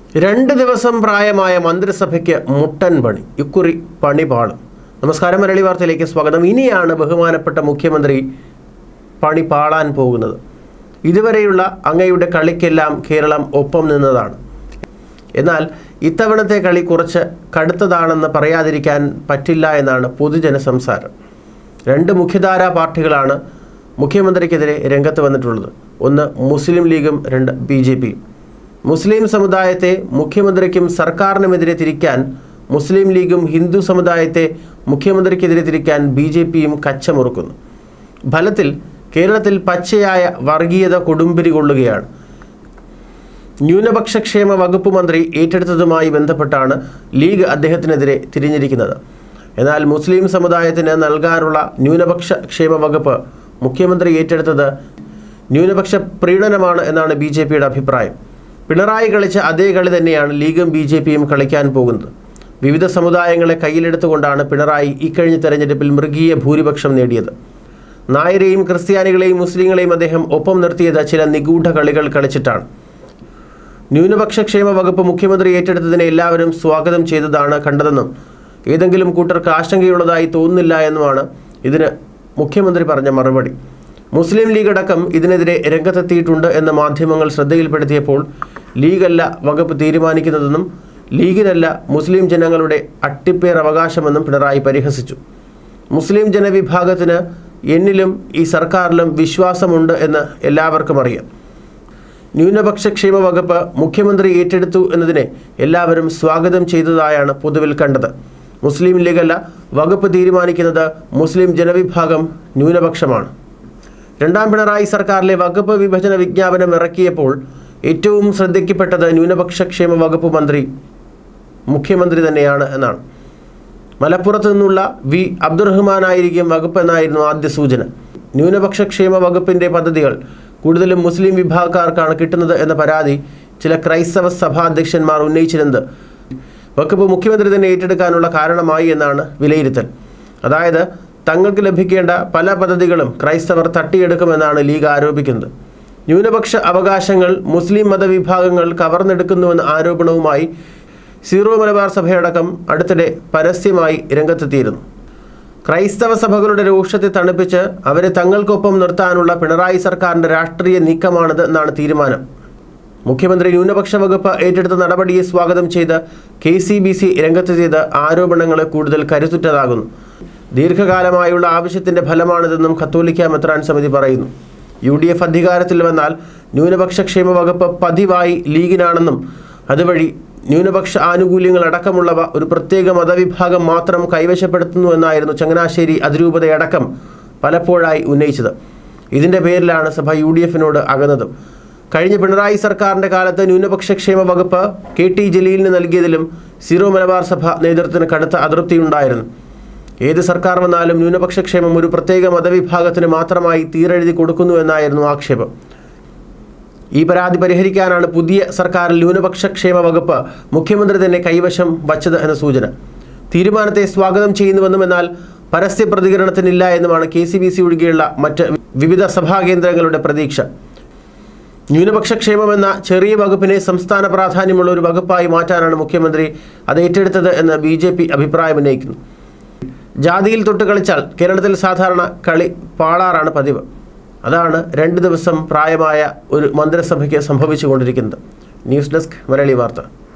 രണ്ട് ദിവസം പ്രായമായ മന്ത്രിസഭയ്ക്ക് മുട്ടൻ പണി ഇക്കുറി പണി പാളും നമസ്കാരം മലയാളി വാർത്തയിലേക്ക് സ്വാഗതം ഇനിയാണ് ബഹുമാനപ്പെട്ട മുഖ്യമന്ത്രി പണി പാളാൻ പോകുന്നത് ഇതുവരെയുള്ള അങ്ങയുടെ കളിക്കെല്ലാം കേരളം ഒപ്പം നിന്നതാണ് എന്നാൽ ഇത്തവണത്തെ കളി കുറച്ച് കടുത്തതാണെന്ന് പറയാതിരിക്കാൻ പറ്റില്ല എന്നാണ് പൊതുജന സംസാരം രണ്ട് മുഖ്യധാരാ പാർട്ടികളാണ് മുഖ്യമന്ത്രിക്കെതിരെ രംഗത്ത് വന്നിട്ടുള്ളത് ഒന്ന് മുസ്ലിം ലീഗും രണ്ട് ബി ജെ പിയും മുസ്ലിം സമുദായത്തെ മുഖ്യമന്ത്രിക്കും സർക്കാരിനുമെതിരെ തിരിക്കാൻ മുസ്ലിം ലീഗും ഹിന്ദു സമുദായത്തെ മുഖ്യമന്ത്രിക്കെതിരെ തിരിക്കാൻ ബി ജെ പിയും കച്ചമുറുക്കുന്നു ഫലത്തിൽ കേരളത്തിൽ പച്ചയായ വർഗീയത കൊടുമ്പിരി കൊള്ളുകയാണ് ന്യൂനപക്ഷ ക്ഷേമ വകുപ്പ് മന്ത്രി ഏറ്റെടുത്തതുമായി ബന്ധപ്പെട്ടാണ് ലീഗ് അദ്ദേഹത്തിനെതിരെ തിരിഞ്ഞിരിക്കുന്നത് എന്നാൽ മുസ്ലിം സമുദായത്തിന് നൽകാനുള്ള ന്യൂനപക്ഷ ക്ഷേമ വകുപ്പ് മുഖ്യമന്ത്രി ഏറ്റെടുത്തത് ന്യൂനപക്ഷ പ്രീണനമാണ് എന്നാണ് ബി ജെ പിയുടെ അഭിപ്രായം പിണറായി കളിച്ച അതേ കളി തന്നെയാണ് ലീഗും ബി ജെ പിയും കളിക്കാൻ പോകുന്നത് വിവിധ സമുദായങ്ങളെ കയ്യിലെടുത്തുകൊണ്ടാണ് പിണറായി ഇക്കഴിഞ്ഞ തെരഞ്ഞെടുപ്പിൽ മൃഗീയ ഭൂരിപക്ഷം നേടിയത് നായരെയും ക്രിസ്ത്യാനികളെയും മുസ്ലിങ്ങളെയും അദ്ദേഹം ഒപ്പം നിർത്തിയത് ചില നിഗൂഢ കളികൾ കളിച്ചിട്ടാണ് ന്യൂനപക്ഷ ക്ഷേമ വകുപ്പ് മുഖ്യമന്ത്രി ഏറ്റെടുത്തതിനെ എല്ലാവരും സ്വാഗതം ചെയ്തതാണ് കണ്ടതെന്നും ഏതെങ്കിലും കൂട്ടർക്ക് ആശങ്കയുള്ളതായി തോന്നുന്നില്ല എന്നുമാണ് ഇതിന് മുഖ്യമന്ത്രി പറഞ്ഞ മറുപടി മുസ്ലിം ലീഗ് അടക്കം ഇതിനെതിരെ രംഗത്തെത്തിയിട്ടുണ്ട് എന്ന് മാധ്യമങ്ങൾ ശ്രദ്ധയിൽപ്പെടുത്തിയപ്പോൾ ലീഗല്ല വകുപ്പ് തീരുമാനിക്കുന്നതെന്നും ലീഗിനല്ല മുസ്ലിം ജനങ്ങളുടെ അട്ടിപ്പേർ അവകാശമെന്നും പിണറായി പരിഹസിച്ചു മുസ്ലിം ജനവിഭാഗത്തിന് എന്നിലും ഈ സർക്കാരിലും വിശ്വാസമുണ്ട് എന്ന് എല്ലാവർക്കും അറിയാം ന്യൂനപക്ഷ ക്ഷേമ വകുപ്പ് മുഖ്യമന്ത്രി ഏറ്റെടുത്തു എന്നതിനെ എല്ലാവരും സ്വാഗതം ചെയ്തതായാണ് പൊതുവിൽ കണ്ടത് മുസ്ലിം ലീഗല്ല വകുപ്പ് തീരുമാനിക്കുന്നത് മുസ്ലിം ജനവിഭാഗം ന്യൂനപക്ഷമാണ് രണ്ടാം പിണറായി സർക്കാരിലെ വകുപ്പ് വിഭജന വിജ്ഞാപനം ഇറക്കിയപ്പോൾ ഏറ്റവും ശ്രദ്ധിക്കപ്പെട്ടത് ന്യൂനപക്ഷ ക്ഷേമ വകുപ്പ് മന്ത്രി മുഖ്യമന്ത്രി തന്നെയാണ് എന്നാണ് മലപ്പുറത്ത് നിന്നുള്ള വി അബ്ദുറഹ്മാനായിരിക്കും വകുപ്പ് എന്നായിരുന്നു ആദ്യ സൂചന ന്യൂനപക്ഷ ക്ഷേമ വകുപ്പിൻ്റെ പദ്ധതികൾ കൂടുതലും മുസ്ലിം വിഭാഗക്കാർക്കാണ് കിട്ടുന്നത് എന്ന പരാതി ചില ക്രൈസ്തവ സഭാധ്യക്ഷന്മാർ ഉന്നയിച്ചിരുന്നത് വകുപ്പ് മുഖ്യമന്ത്രി തന്നെ ഏറ്റെടുക്കാനുള്ള കാരണമായി എന്നാണ് വിലയിരുത്തൽ അതായത് തങ്ങൾക്ക് ലഭിക്കേണ്ട പല പദ്ധതികളും ക്രൈസ്തവർ തട്ടിയെടുക്കുമെന്നാണ് ലീഗ് ആരോപിക്കുന്നത് ന്യൂനപക്ഷ അവകാശങ്ങൾ മുസ്ലിം മതവിഭാഗങ്ങൾ കവർന്നെടുക്കുന്നുവെന്ന ആരോപണവുമായി സീറോ മലബാർ സഭയടക്കം അടുത്തിടെ പരസ്യമായി രംഗത്തെത്തിയിരുന്നു ക്രൈസ്തവ സഭകളുടെ രോഷത്തെ തണുപ്പിച്ച് അവരെ തങ്ങൾക്കൊപ്പം നിർത്താനുള്ള പിണറായി സർക്കാരിൻ്റെ രാഷ്ട്രീയ നീക്കമാണിത് എന്നാണ് തീരുമാനം മുഖ്യമന്ത്രി ന്യൂനപക്ഷ വകുപ്പ് ഏറ്റെടുത്ത നടപടിയെ സ്വാഗതം ചെയ്ത് കെ സി ബി സി രംഗത്തെത്തിയത് ആരോപണങ്ങളെ കൂടുതൽ കരുത്തുറ്റതാകുന്നു ദീർഘകാലമായുള്ള ആവശ്യത്തിൻ്റെ ഫലമാണിതെന്നും കത്തോലിക്ക മെത്രാൻ സമിതി പറയുന്നു യു ഡി എഫ് അധികാരത്തിൽ വന്നാൽ ന്യൂനപക്ഷ ക്ഷേമ വകുപ്പ് പതിവായി ലീഗിനാണെന്നും അതുവഴി ന്യൂനപക്ഷ ആനുകൂല്യങ്ങൾ അടക്കമുള്ളവ ഒരു പ്രത്യേക മതവിഭാഗം മാത്രം കൈവശപ്പെടുത്തുന്നുവെന്നായിരുന്നു ചങ്ങനാശ്ശേരി അതിരൂപതയടക്കം പലപ്പോഴായി ഉന്നയിച്ചത് ഇതിൻ്റെ പേരിലാണ് സഭ യു ഡി എഫിനോട് അകന്നതും കഴിഞ്ഞ പിണറായി സർക്കാരിൻ്റെ കാലത്ത് ന്യൂനപക്ഷ ക്ഷേമ വകുപ്പ് കെ ടി ജലീലിന് നൽകിയതിലും സീറോ മലബാർ സഭ നേതൃത്വത്തിന് കടുത്ത അതൃപ്തിയുണ്ടായിരുന്നു ഏത് സർക്കാർ വന്നാലും ന്യൂനപക്ഷ ക്ഷേമം ഒരു പ്രത്യേക മതവിഭാഗത്തിന് മാത്രമായി തീരെഴുതി കൊടുക്കുന്നു എന്നായിരുന്നു ആക്ഷേപം ഈ പരാതി പരിഹരിക്കാനാണ് പുതിയ സർക്കാരിൽ ന്യൂനപക്ഷ ക്ഷേമ വകുപ്പ് മുഖ്യമന്ത്രി തന്നെ കൈവശം വച്ചത് എന്ന സൂചന തീരുമാനത്തെ സ്വാഗതം ചെയ്യുന്നുവെന്നും എന്നാൽ പരസ്യ പ്രതികരണത്തിനില്ല എന്നുമാണ് കെ സി ബി സി ഒഴികെയുള്ള മറ്റ് വിവിധ സഭാ കേന്ദ്രങ്ങളുടെ പ്രതീക്ഷ ന്യൂനപക്ഷ ക്ഷേമമെന്ന ചെറിയ വകുപ്പിനെ സംസ്ഥാന പ്രാധാന്യമുള്ള ഒരു വകുപ്പായി മാറ്റാനാണ് മുഖ്യമന്ത്രി അത് ഏറ്റെടുത്തത് എന്ന് ബി ജെ പി അഭിപ്രായം ഉന്നയിക്കുന്നു ജാതിയിൽ തൊട്ട് കളിച്ചാൽ കേരളത്തിൽ സാധാരണ കളി പാളാറാണ് പതിവ് അതാണ് രണ്ട് ദിവസം പ്രായമായ ഒരു മന്ത്രിസഭയ്ക്ക് സംഭവിച്ചുകൊണ്ടിരിക്കുന്നത് ന്യൂസ് ഡെസ്ക് മലയാളി വാർത്ത